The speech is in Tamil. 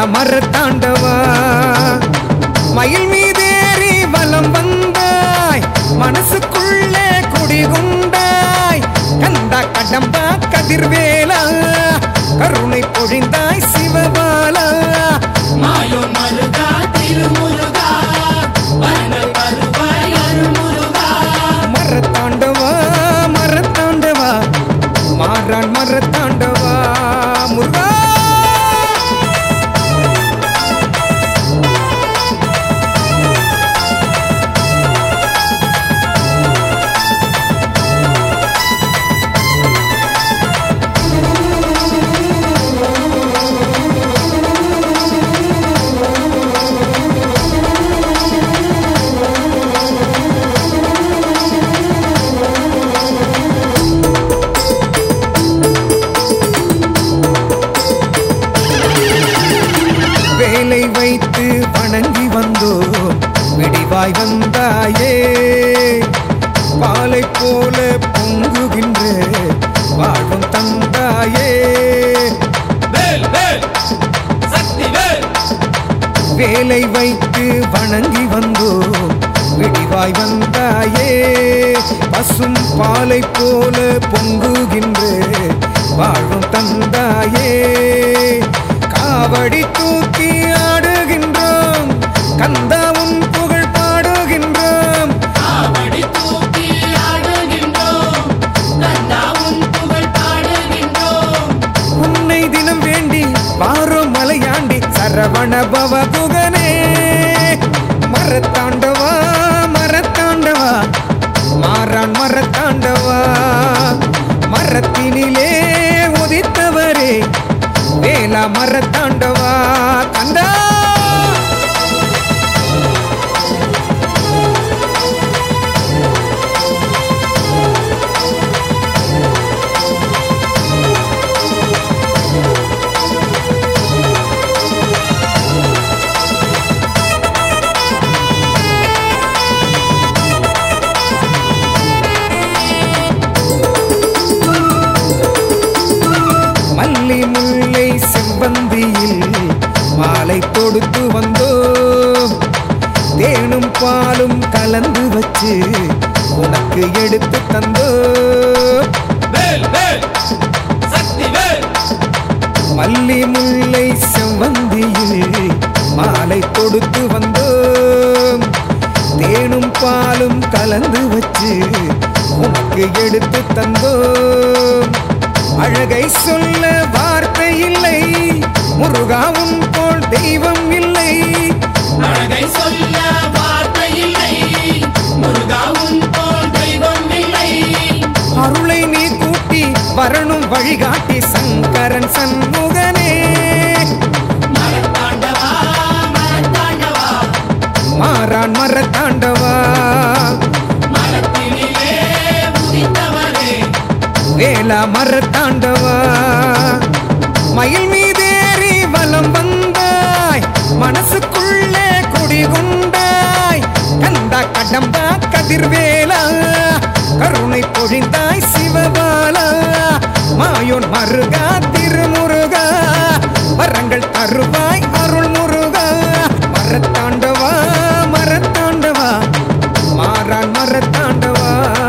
மரத்தாண்டவா மயில் மீதேறி வலம் வந்தாய் மனசுக்குள்ளே குடிகுண்டாய் கந்தா கடம்பா கதிர்வேலா கருணை பொழிந்தாய் சிவபாலா மாயோன் மருகா திருமுருகா வரங்கள் வருவாய் அருள்முருகா மரத்தாண்டவா மரத்தாண்டவா மாறான் மரத்தாண்டவா முருகா வேலை வைத்து வணங்கி வந்தோ விடிவாய் வந்தாயே பாலை போல பொங்குகின்ற வாழும் தந்தாயே வேல் வேல் சக்தி வேல் வேலை வைத்து வணங்கி வந்தோ விடிவாய் வந்தாயே பசும் பாலை போல பொங்குகின்ற வாழும் தந்தாயே காவடி தூக்கி ஆடுகின்றோம் கந்தாவும் புகழ் பாடுகின்றோம் காவடி தூக்கி ஆடுகின்றோம் கந்தாவும் புகழ் பாடுகின்றோம் உன்னை தினம் வேண்டி வாரும் மலையாண்டி சரவண பவகுகனே மரத்தாண்டவா மரத்தாண்டவா மாறான் மரத்தாண்டவா மரத்தினிலே உதித்தவரே வேலா மரத்தாண்டவா கந்தா மல்லி முல்லை செவ்வந்தியில் மாலை தொடுத்து வந்தோ தேனும் பாலும் கலந்து வச்சு உனக்கு எடுத்து தந்தோ வேல் வேல் சக்தி வேல் மல்லி முல்லை செவ்வந்தியில் மாலை தொடுத்து வந்தோ தேனும் பாலும் கலந்து வச்சு உனக்கு எடுத்து தந்தோ அழகை சொல்ல வார்த்தை இல்லை முருகாவும் போல் தெய்வம் இல்லை அழகை சொல்ல வார்த்தை இல்லை முருகாவும் போல் தெய்வம் இல்லை அருளை நீ கூட்டி வரணும் வழிகாட்டி சங்கரன் சண்முகனே மரத்தாண்டவா மரத்தாண்டவா மாறான் மரத்தாண்டவா மரத்தினிலே உதித்தவரே வேளா மரத்தாண்டவா மயில் மீதேறி வலம் வந்தாய் மனசுக்குள்ளே குடிகுண்டாய் கந்தா கடம்பா கதிர்வேலா கருணை பொழிந்தாய் சிவபாலா மாயோன் மருகா திருமுருகா வரங்கள் தருவாய் அருள் முருகா மரத்தாண்டவா மரத்தாண்டவா மாறான் மரத்தாண்டவா